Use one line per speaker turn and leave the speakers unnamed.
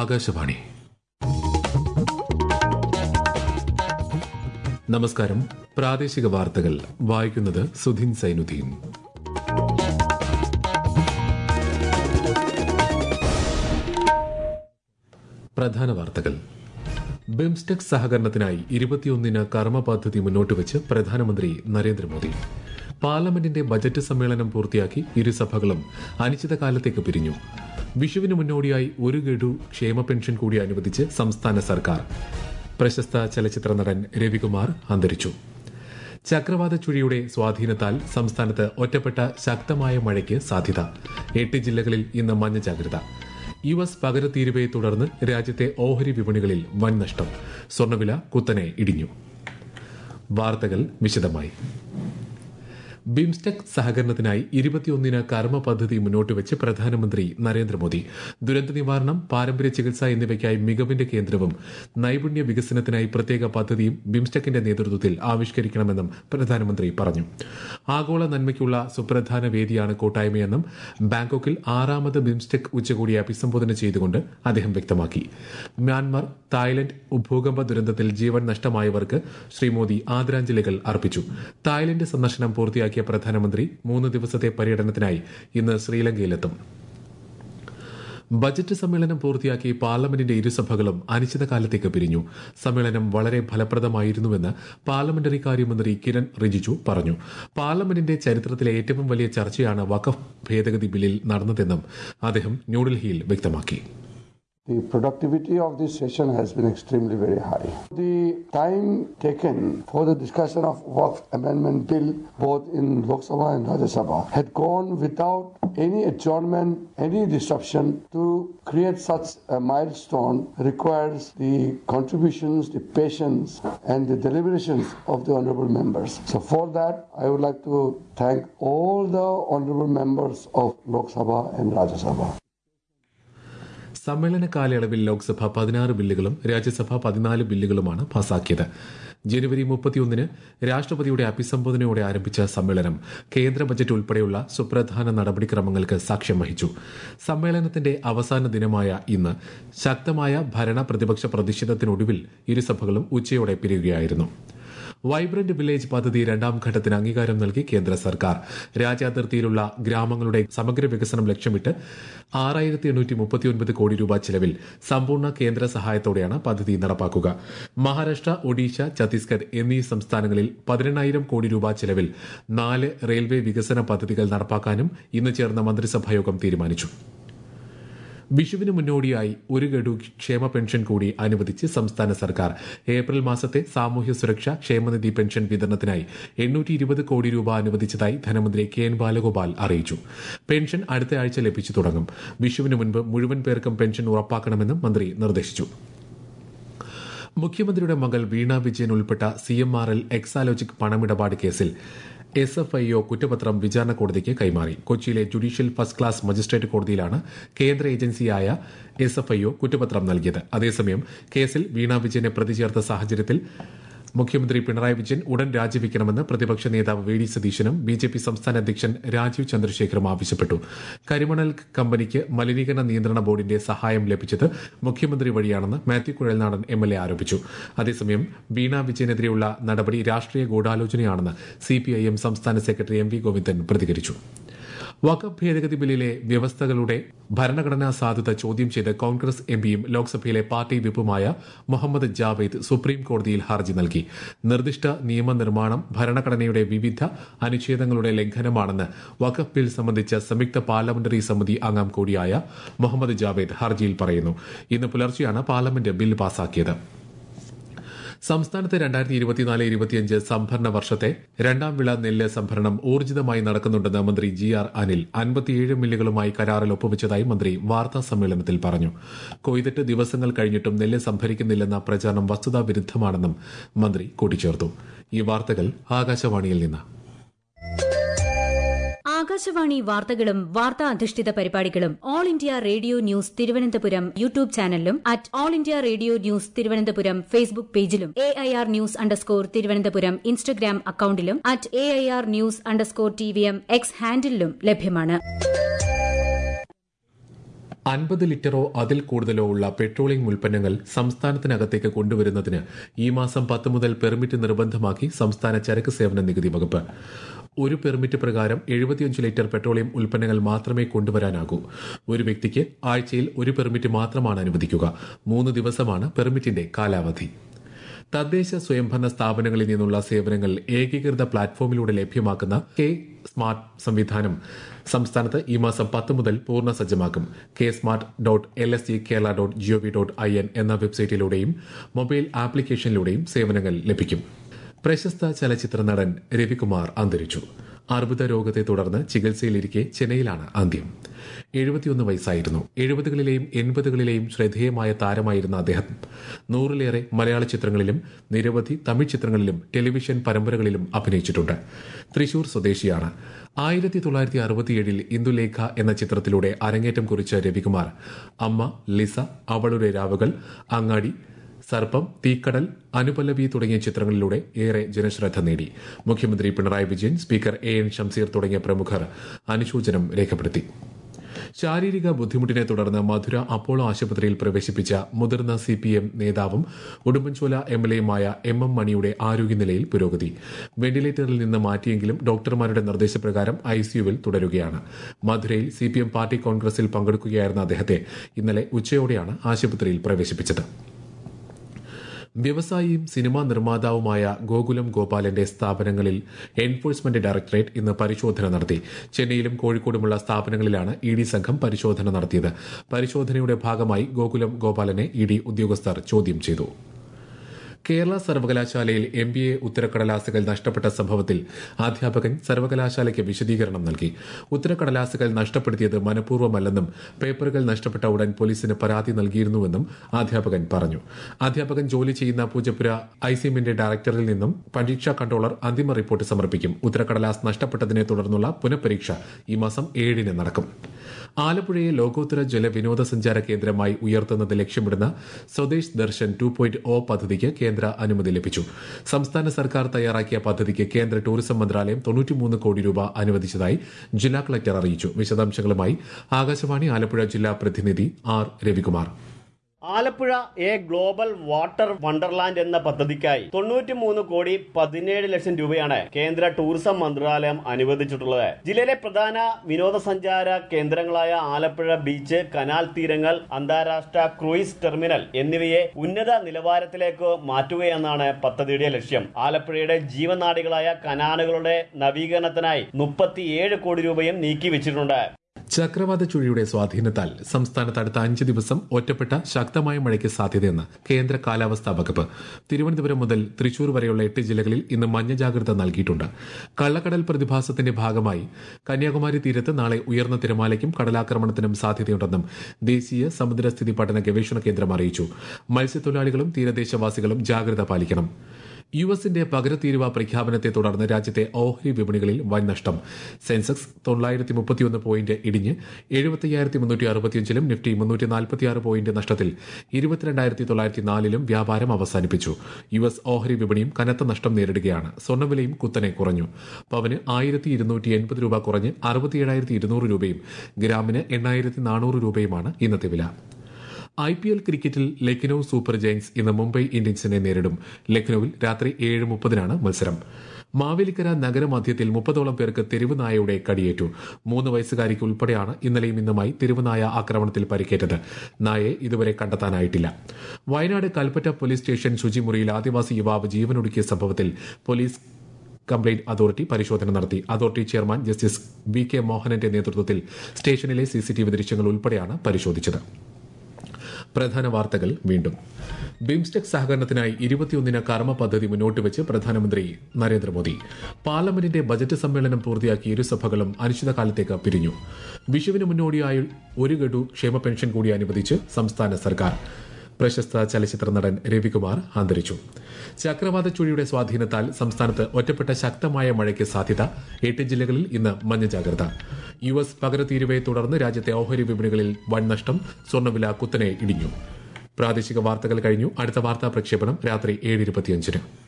ആകാശവാണി നമസ്കാരം പ്രാദേശിക വാർത്തകൾ വായിക്കുന്നത് സുധിൻ സൈനുദ്ദീൻ പ്രധാന വാർത്തകൾ ബിംസ്റ്റെക് സഹകരണത്തിനായി ഇരുപത്തിയൊന്നിന് കർമ്മ പദ്ധതി മുന്നോട്ട് വെച്ച് പ്രധാനമന്ത്രി നരേന്ദ്രമോദി പാർലമെന്റിന്റെ ബജറ്റ് സമ്മേളനം പൂർത്തിയാക്കി ഇരുസഭകളും അനിശ്ചിതകാലത്തേക്ക് പിരിഞ്ഞു വിഷുവിന് മുന്നോടിയായി ഒരു ഗഡു ക്ഷേമ പെൻഷൻ കൂടി അനുവദിച്ച് സംസ്ഥാന സർക്കാർ പ്രശസ്ത ചലച്ചിത്ര നടൻ രവികുമാർ അന്തരിച്ചു ചക്രവാത ചുഴിയുടെ സ്വാധീനത്താൽ സംസ്ഥാനത്ത് ഒറ്റപ്പെട്ട ശക്തമായ മഴയ്ക്ക് സാധ്യത എട്ട് ജില്ലകളിൽ ഇന്ന് മഞ്ഞ ജാഗ്രത യു എസ് പകരത്തീരുവയെ തുടർന്ന് രാജ്യത്തെ ഓഹരി വിപണികളിൽ വൻ നഷ്ടം സ്വർണ്ണവില കുത്തനെ ഇടിഞ്ഞു വാർത്തകൾ വിശദമായി ബിംസ്റ്റെക് സഹകരണത്തിനായി ഇരുപത്തിയൊന്നിന് കർമ്മ പദ്ധതി മുന്നോട്ട് വെച്ച് പ്രധാനമന്ത്രി നരേന്ദ്രമോദി ദുരന്ത നിവാരണം പാരമ്പര്യ ചികിത്സ എന്നിവയ്ക്കായി മികവിന്റെ കേന്ദ്രവും നൈപുണ്യ വികസനത്തിനായി പ്രത്യേക പദ്ധതിയും ബിംസ്റ്റെക്കിന്റെ നേതൃത്വത്തിൽ ആവിഷ്കരിക്കണമെന്നും പ്രധാനമന്ത്രി പറഞ്ഞു ആഗോള നന്മയ്ക്കുള്ള സുപ്രധാന വേദിയാണ് കൂട്ടായ്മയെന്നും ബാങ്കോക്കിൽ ആറാമത് ബിംസ്റ്റെക് ഉച്ചകോടിയെ അഭിസംബോധന ചെയ്തുകൊണ്ട് അദ്ദേഹം വ്യക്തമാക്കി മ്യാൻമർ തായ്ലൻഡ് ഭൂകമ്പ ദുരന്തത്തിൽ ജീവൻ നഷ്ടമായവർക്ക് ശ്രീ മോദി ആദരാഞ്ജലികൾ അർപ്പിച്ചു തായ്ലൻഡ് സന്ദർശനം പൂർത്തിയാക്കിയ പ്രധാനമന്ത്രി മൂന്ന് ദിവസത്തെ പര്യടനത്തിനായി ഇന്ന് ശ്രീലങ്കയിലെത്തും ബജറ്റ് സമ്മേളനം പൂർത്തിയാക്കി പാർലമെന്റിന്റെ ഇരുസഭകളും അനിശ്ചിതകാലത്തേക്ക് പിരിഞ്ഞു സമ്മേളനം വളരെ ഫലപ്രദമായിരുന്നുവെന്ന് പാർലമെന്ററി കാര്യമന്ത്രി കിരൺ റിജിജു പറഞ്ഞു പാർലമെന്റിന്റെ ചരിത്രത്തിലെ ഏറ്റവും വലിയ ചർച്ചയാണ് വഖഫ് ഭേദഗതി ബില്ലിൽ നടന്നതെന്നും അദ്ദേഹം ന്യൂഡൽഹിയിൽ വ്യക്തമാക്കി
The productivity of this session has been extremely very high. The time taken for the discussion of Waqf Amendment Bill, both in Lok Sabha and Rajya Sabha, had gone without any adjournment, any disruption. To create such a milestone requires the contributions, the patience, and the deliberations of the honorable members. So, for that, I would like to thank all the honorable members of Lok Sabha and Rajya Sabha.
സമ്മേളന കാലയളവിൽ ലോക്സഭ പതിനാറ് ബില്ലുകളും രാജ്യസഭ പതിനാല് ബില്ലുകളുമാണ് പാസാക്കിയത് ജനുവരി മുപ്പത്തിയൊന്നിന് രാഷ്ട്രപതിയുടെ അഭിസംബോധനയോടെ ആരംഭിച്ച സമ്മേളനം കേന്ദ്ര ബജറ്റ് ഉൾപ്പെടെയുള്ള സുപ്രധാന നടപടിക്രമങ്ങൾക്ക് സാക്ഷ്യം വഹിച്ചു സമ്മേളനത്തിന്റെ അവസാന ദിനമായ ഇന്ന് ശക്തമായ ഭരണ പ്രതിപക്ഷ പ്രതിഷേധത്തിനൊടുവിൽ ഇരുസഭകളും ഉച്ചയോടെ പിരിയുകയായിരുന്നു വൈബ്രന്റ് വില്ലേജ് പദ്ധതി രണ്ടാം ഘട്ടത്തിന് അംഗീകാരം നൽകി കേന്ദ്ര സർക്കാർ രാജ്യാതിർത്തിയിലുള്ള ഗ്രാമങ്ങളുടെ സമഗ്ര വികസനം ലക്ഷ്യമിട്ട് ആറായിരത്തി എണ്ണൂറ്റി മുപ്പത്തിയൊൻപത് കോടി രൂപ ചെലവിൽ സമ്പൂർണ്ണ കേന്ദ്ര സഹായത്തോടെയാണ് പദ്ധതി നടപ്പാക്കുക മഹാരാഷ്ട്ര ഒഡീഷ ഛത്തീസ്ഗഡ് എന്നീ സംസ്ഥാനങ്ങളിൽ പതിനെണ്ണായിരം കോടി രൂപ ചെലവിൽ നാല് റെയിൽവേ വികസന പദ്ധതികൾ നടപ്പാക്കാനും ഇന്ന് ചേർന്ന മന്ത്രിസഭായോഗം തീരുമാനിച്ചു വിഷുവിന് മുന്നോടിയായി ഒരു ഗഡു ക്ഷേമ പെൻഷൻ കൂടി അനുവദിച്ച് സംസ്ഥാന സർക്കാർ ഏപ്രിൽ മാസത്തെ സാമൂഹ്യ സുരക്ഷ ക്ഷേമനിധി പെൻഷൻ വിതരണത്തിനായി എണ്ണൂറ്റി ഇരുപത് കോടി രൂപ അനുവദിച്ചതായി ധനമന്ത്രി കെ എൻ ബാലഗോപാൽ അറിയിച്ചു പെൻഷൻ അടുത്ത ആഴ്ച ലഭിച്ചു തുടങ്ങും വിഷുവിന് മുൻപ് മുഴുവൻ പേർക്കും പെൻഷൻ ഉറപ്പാക്കണമെന്നും മന്ത്രി നിർദ്ദേശിച്ചു മുഖ്യമന്ത്രിയുടെ മകൾ വീണ വിജയൻ ഉൾപ്പെട്ട C M R L Exalogic പണമിടപാട് കേസിൽ എസ് എഫ് ഐ ഒ കുറ്റപത്രം വിചാരണ കോടതിക്ക് കൈമാറി കൊച്ചിയിലെ ജുഡീഷ്യൽ ഫസ്റ്റ് ക്ലാസ് മജിസ്ട്രേറ്റ് കോടതിയിലാണ് കേന്ദ്ര ഏജൻസിയായ എസ് എഫ് ഐ ഒ കുറ്റപത്രം നൽകിയത് അതേസമയം കേസിൽ വീണ വിജയനെ പ്രതി ചേർത്ത സാഹചര്യത്തിൽ മുഖ്യമന്ത്രി പിണറായി വിജയൻ ഉടൻ രാജിവെക്കണമെന്ന് പ്രതിപക്ഷ നേതാവ് വി ഡി സതീശനും ബി ജെ പി സംസ്ഥാന അധ്യക്ഷൻ രാജീവ് ചന്ദ്രശേഖറും ആവശ്യപ്പെട്ടു കരിമണൽ കമ്പനിക്ക് മലിനീകരണ നിയന്ത്രണ ബോർഡിന്റെ സഹായം ലഭിച്ചത് മുഖ്യമന്ത്രി വഴിയാണെന്ന് Mathew Kuzhalnadan M L A ആരോപിച്ചു അതേസമയം വീണ വിജയനെതിരെയുള്ള നടപടി രാഷ്ട്രീയ ഗൂഢാലോചനയാണെന്ന് സിപിഐഎം സംസ്ഥാന സെക്രട്ടറി എം വി ഗോവിന്ദൻ പ്രതികരിച്ചു വഖഫ് ഭേദഗതി ബില്ലിലെ വ്യവസ്ഥകളുടെ ഭരണഘടനാ സാധുത ചോദ്യം ചെയ്ത് കോൺഗ്രസ് എംപിയും ലോക്സഭയിലെ പാർട്ടി വിപ്പുമായ മുഹമ്മദ് ജാവേദ് സുപ്രീം കോടതിയിൽ ഹർജി നൽകി നിർദ്ദിഷ്ട നിയമനിർമ്മാണം ഭരണഘടനയുടെ വിവിധ അനുച്ഛേദങ്ങളുടെ ലംഘനമാണെന്ന് വഖഫ് ബിൽ സംബന്ധിച്ച സംയുക്ത പാർലമെന്ററി സമിതി അംഗം കൂടിയായ മുഹമ്മദ് ജാവേദ് ഹർജിയിൽ പറയുന്നു ഇന്ന് പുലർച്ചെയാണ് പാർലമെന്റ് ബിൽ പാസാക്കിയത് സംസ്ഥാനത്ത് രണ്ടായിരത്തി ഇരുപത്തിനാല് ഇരുപത്തിയഞ്ച് സംഭരണ വർഷത്തെ രണ്ടാം വിള നെല്ല് സംഭരണം ഊർജിതമായി നടക്കുന്നുണ്ടെന്ന് മന്ത്രി ജി ആർ അനിൽ അൻപത്തിയേഴ് മില്ലുകളുമായി കരാറിൽ ഒപ്പുവച്ചതായി മന്ത്രി വാർത്താ സമ്മേളനത്തിൽ പറഞ്ഞു കൊയ്തിട്ട് ദിവസങ്ങൾ കഴിഞ്ഞിട്ടും നെല്ല് സംഭരിക്കുന്നില്ലെന്ന പ്രചാരണം വസ്തുതാ വിരുദ്ധമാണെന്നും മന്ത്രി കൂട്ടിച്ചേർത്തു ഈ വാർത്തകൾ ആകാശവാണിയിൽ നിന്ന്
ആകാശവാണി വാർത്തകളും വാർത്താ അധിഷ്ഠിത പരിപാടികളും all India radio news Thiruvananthapuram YouTube ചാനലിലും at all India radio news Thiruvananthapuram Facebook പേജിലും A I R news underscore Thiruvananthapuram Instagram അക്കൌണ്ടിലും at A I R news underscore T V M X ഹാൻഡിലും ലഭ്യമാണ്
അൻപത് ലിറ്ററോ അതിൽ കൂടുതലോ ഉള്ള പെട്രോളിയം ഉൽപ്പന്നങ്ങൾ സംസ്ഥാനത്തിനകത്തേക്ക് കൊണ്ടുവരുന്നതിന് ഈ മാസം പത്ത് മുതൽ പെർമിറ്റ് നിർബന്ധമാക്കി സംസ്ഥാന ചരക്ക് സേവന നികുതി വകുപ്പ് ഒരു പെർമിറ്റ് പ്രകാരം എഴുപത്തിയഞ്ച് ലിറ്റർ പെട്രോളിയം ഉൽപ്പന്നങ്ങൾ മാത്രമേ കൊണ്ടുവരാനാകൂ ഒരു വ്യക്തിക്ക് ആഴ്ചയിൽ ഒരു പെർമിറ്റ് മാത്രമാണ് അനുവദിക്കുക മൂന്ന് ദിവസമാണ് പെർമിറ്റിന്റെ കാലാവധി തദ്ദേശ സ്വയംഭരണ സ്ഥാപനങ്ങളിൽ നിന്നുള്ള സേവനങ്ങൾ ഏകീകൃത പ്ലാറ്റ്ഫോമിലൂടെ ലഭ്യമാക്കുന്ന കെ സ്മാർട്ട് സംവിധാനം സംസ്ഥാനത്ത് ഈ മാസം പത്ത് മുതൽ പൂർണ്ണ സജ്ജമാക്കും K smart dot L S G Kerala dot G O V dot I N എന്ന വെബ്സൈറ്റിലൂടെയും മൊബൈൽ ആപ്ലിക്കേഷനിലൂടെയും സേവനങ്ങൾ ലഭിക്കും പ്രശസ്ത ചലച്ചിത്ര നടൻ രവികുമാർ അന്തരിച്ചു അർബുദ രോഗത്തെ തുടർന്ന് ചികിത്സയിലിരിക്കെ ചെന്നൈയിലാണ് അന്ത്യം എഴുപത്തിയൊന്ന് വയസ്സായിരുന്നു എഴുപതുകളിലെയും എൺപതുകളിലെയും ശ്രദ്ധേയമായ താരമായിരുന്ന അദ്ദേഹം നൂറിലേറെ മലയാള ചിത്രങ്ങളിലും നിരവധി തമിഴ് ചിത്രങ്ങളിലും ടെലിവിഷൻ പരമ്പരകളിലും അഭിനയിച്ചിട്ടുണ്ട് തൃശൂർ സ്വദേശിയാണ് ആയിരത്തി തൊള്ളായിരത്തി അറുപത്തിയേഴിൽ ഇന്ദുലേഖ എന്ന ചിത്രത്തിലൂടെ അരങ്ങേറ്റം കുറിച്ച രവികുമാർ അമ്മ ലിസ അവളുടെ രാവുകൾ അങ്ങാടി സർപ്പം തീക്കടൽ അനുപല്ലവി തുടങ്ങിയ ചിത്രങ്ങളിലൂടെ ഏറെ ജനശ്രദ്ധ നേടി മുഖ്യമന്ത്രി Pinarayi Vijayan speaker A N Shamseer തുടങ്ങിയ പ്രമുഖർ അനുശോചനം രേഖപ്പെടുത്തി ശാരീരിക ബുദ്ധിമുട്ടിനെ തുടർന്ന് മധുര അപ്പോളോ ആശുപത്രിയിൽ പ്രവേശിപ്പിച്ച മുതിർന്ന സി പി എം നേതാവും ഉടുമ്പൻചോല എം എൽ എയുമായ എം എം മണിയുടെ ആരോഗ്യനിലയിൽ പുരോഗതി വെന്റിലേറ്ററിൽ നിന്ന് മാറ്റിയെങ്കിലും ഡോക്ടർമാരുടെ നിർദ്ദേശപ്രകാരം ഐസിയുവിൽ തുടരുകയാണ് മധുരയിൽ സി പി എം പാർട്ടി കോൺഗ്രസിൽ പങ്കെടുക്കുകയായിരുന്ന അദ്ദേഹത്തെ ഇന്നലെ ഉച്ചയോടെയാണ് ആശുപത്രിയിൽ പ്രവേശിപ്പിച്ചത് വ്യവസായിയും സിനിമാ നിർമ്മാതാവുമായ ഗോകുലം ഗോപാലന്റെ സ്ഥാപനങ്ങളിൽ എൻഫോഴ്സ്മെന്റ് ഡയറക്ടറേറ്റ് ഇന്ന് പരിശോധന നടത്തി ചെന്നൈയിലും കോഴിക്കോടുമുള്ള സ്ഥാപനങ്ങളിലാണ് ഇ ഡി സംഘം പരിശോധന നടത്തിയത് പരിശോധനയുടെ ഭാഗമായി ഗോകുലം ഗോപാലനെ ഇ ഡി ഉദ്യോഗസ്ഥർ ചോദ്യം ചെയ്തു കേരള സർവകലാശാലയിൽ എം ബി എ ഉത്തരക്കടലാസുകൾ നഷ്ടപ്പെട്ട സംഭവത്തിൽ അധ്യാപകൻ സർവകലാശാലയ്ക്ക് വിശദീകരണം നൽകി ഉത്തരക്കടലാസുകൾ നഷ്ടപ്പെടുത്തിയത് മനഃപൂർവ്വമല്ലെന്നും പേപ്പറുകൾ നഷ്ടപ്പെട്ട ഉടൻ പോലീസിന് പരാതി നൽകിയിരുന്നുവെന്നും അധ്യാപകൻ പറഞ്ഞു അധ്യാപകൻ ജോലി ചെയ്യുന്ന പൂജപ്പുര ഐസിഎമ്മിന്റെ ഡയറക്ടറിൽ നിന്നും പരീക്ഷാ കൺട്രോളർ അന്തിമ റിപ്പോർട്ട് സമർപ്പിക്കും ഉത്തരക്കടലാസ് നഷ്ടപ്പെട്ടതിനെ തുടർന്നുള്ള പുനഃപരീക്ഷ ഈ മാസം ഏഴിന് നടക്കും ആലപ്പുഴയെ ലോകോത്തര ജല വിനോദസഞ്ചാര കേന്ദ്രമായി ഉയർത്തുന്നത് ലക്ഷ്യമിടുന്ന Swadesh Darshan two point O പദ്ധതിക്ക് കേന്ദ്ര അനുമതി ലഭിച്ചു സംസ്ഥാന സർക്കാർ തയ്യാറാക്കിയ പദ്ധതിക്ക് കേന്ദ്ര ടൂറിസം മന്ത്രാലയം തൊണ്ണൂറ്റിമൂന്ന് കോടി രൂപ അനുവദിച്ചതായി ജില്ലാ കളക്ടർ അറിയിച്ചു വിശദാംശങ്ങളുമായി ആകാശവാണി ആലപ്പുഴ ജില്ലാ പ്രതിനിധി R Ravikumar
Alappuzha A global water wonderland എന്ന പദ്ധതിക്കായി തൊണ്ണൂറ്റിമൂന്ന് കോടി പതിനേഴ് ലക്ഷം രൂപയാണ് കേന്ദ്ര ടൂറിസം മന്ത്രാലയം അനുവദിച്ചിട്ടുള്ളത് ജില്ലയിലെ പ്രധാന വിനോദസഞ്ചാര കേന്ദ്രങ്ങളായ ആലപ്പുഴ ബീച്ച് കനാൽ തീരങ്ങൾ അന്താരാഷ്ട്ര ക്രൂയിസ് ടെർമിനൽ എന്നിവയെ ഉന്നത നിലവാരത്തിലേക്ക് മാറ്റുകയെന്നാണ് പദ്ധതിയുടെ ലക്ഷ്യം ആലപ്പുഴയുടെ ജീവനാടികളായ കനാലുകളുടെ നവീകരണത്തിനായി മുപ്പത്തിയേഴ് കോടി രൂപയും നീക്കി വെച്ചിട്ടുണ്ട്
ചക്രവാത ചുഴിയുടെ സ്വാധീനത്താൽ സംസ്ഥാനത്ത് അടുത്ത അഞ്ച് ദിവസം ഒറ്റപ്പെട്ട ശക്തമായ മഴയ്ക്ക് സാധ്യതയെന്ന് കേന്ദ്ര കാലാവസ്ഥാ വകുപ്പ് തിരുവനന്തപുരം മുതൽ തൃശൂർ വരെയുള്ള എട്ട് ജില്ലകളിൽ ഇന്ന് മഞ്ഞ ജാഗ്രത നൽകിയിട്ടുണ്ട് കള്ളക്കടൽ പ്രതിഭാസത്തിന്റെ ഭാഗമായി കന്യാകുമാരി തീരത്ത് നാളെ ഉയർന്ന തിരമാലയ്ക്കും കടലാക്രമണത്തിനും സാധ്യതയുണ്ടെന്നും ദേശീയ സമുദ്രസ്ഥിതി പഠന ഗവേഷണ കേന്ദ്രം അറിയിച്ചു മത്സ്യത്തൊഴിലാളികളും തീരദേശവാസികളും ജാഗ്രത പാലിക്കണം യു എസിന്റെ പകരത്തീരുവ പ്രഖ്യാപനത്തെ തുടർന്ന് രാജ്യത്തെ ഓഹരി വിപണികളിൽ വൻ നഷ്ടം സെൻസെക്സ് തൊള്ളായിരത്തി മുപ്പത്തിയൊന്ന് പോയിന്റ് ഇടിഞ്ഞ് എഴുപത്തയ്യായിരത്തി മുന്നൂറ്റി അറുപത്തിയഞ്ചിലും നിഫ്റ്റി മുന്നൂറ്റി നാൽപ്പത്തിയാറ് പോയിന്റ് നഷ്ടത്തിൽ ഇരുപത്തിരണ്ടായിരത്തി തൊള്ളായിരത്തി നാലിലും വ്യാപാരം അവസാനിപ്പിച്ചു യു എസ് ഓഹരി വിപണിയും കനത്ത നഷ്ടം നേരിടുകയാണ് സ്വർണ്ണവിലയും കുത്തനെ കുറഞ്ഞു പവന് ആയിരത്തി ഇരുന്നൂറ്റി എൺപത് രൂപ കുറഞ്ഞ് അറുപത്തിയേഴായിരത്തി ഇരുന്നൂറ് രൂപയും ഗ്രാമിന് എണ്ണായിരത്തി നാനൂറ് രൂപയുമാണ് ഇന്നത്തെ വില ഐ പി എൽ ക്രിക്കറ്റിൽ ലക്നൌ സൂപ്പർ ജയൻസ് ഇന്ന് മുംബൈ ഇന്ത്യൻസിനെ നേരിടും ലക്നൌവിൽ രാത്രി ഏഴ് മുപ്പതിനാണ് മത്സരം മാവേലിക്കര നഗരമധ്യത്തിൽ മുപ്പതോളം പേർക്ക് തെരുവ് നായയുടെ കടിയേറ്റു മൂന്ന് വയസ്സുകാരിക്ക് ഉൾപ്പെടെയാണ് ഇന്നലെയും ഇന്നുമായി തെരുവ് നായ ആക്രമണത്തിൽ പരിക്കേറ്റത് നായയെ ഇതുവരെ കണ്ടെത്താനായിട്ടില്ല വയനാട് കൽപ്പറ്റ പോലീസ് സ്റ്റേഷൻ ശുചിമുറിയിൽ ആദിവാസി യുവാവ് ജീവനൊടുക്കിയ സംഭവത്തിൽ പോലീസ് കംപ്ലയിന്റ് അതോറിറ്റി പരിശോധന നടത്തി authority chairman justice V K മോഹനന്റെ നേതൃത്വത്തിൽ സ്റ്റേഷനിലെ സിസിടിവി ദൃശ്യങ്ങൾ ഉൾപ്പെടെയാണ് പരിശോധിച്ചത് പ്രധാന വാർത്തകൾ വീണ്ടും ബിംസ്റ്റെക് സഹകരണത്തിനായി ഇരുപത്തിയൊന്നിന് കർമ്മ പദ്ധതി മുന്നോട്ട് വെച്ച് പ്രധാനമന്ത്രി നരേന്ദ്രമോദി പാർലമെന്റിന്റെ ബജറ്റ് സമ്മേളനം പൂർത്തിയാക്കി ഇരുസഭകളും അനിശ്ചിതകാലത്തേക്ക് പിരിഞ്ഞു വിഷുവിന് മുന്നോടിയായി ഒരു ഗഡു ക്ഷേമ പെൻഷൻ കൂടി അനുവദിച്ച് സംസ്ഥാന സർക്കാർ പ്രശസ്ത ചലച്ചിത്ര നടൻ രവികുമാർ അന്തരിച്ചു ചക്രവാത ചുഴിയുടെ സ്വാധീനത്താൽ സംസ്ഥാനത്ത് ഒറ്റപ്പെട്ട ശക്തമായ മഴയ്ക്ക് സാധ്യത എട്ട് ജില്ലകളിൽ ഇന്ന് മഞ്ഞ ജാഗ്രത യു എസ് പകരത്തീരുവയെ തുടർന്ന് രാജ്യത്തെ ഓഹരി വിപണികളിൽ വൻ നഷ്ടം സ്വർണ്ണവില കുത്തനെ ഇടിഞ്ഞു പ്രാദേശിക വാർത്തകൾ കഴിഞ്ഞു അടുത്ത വാർത്താ പ്രക്ഷേപണം രാത്രി ഏഴ് ഇരുപത്തിയഞ്ചിന്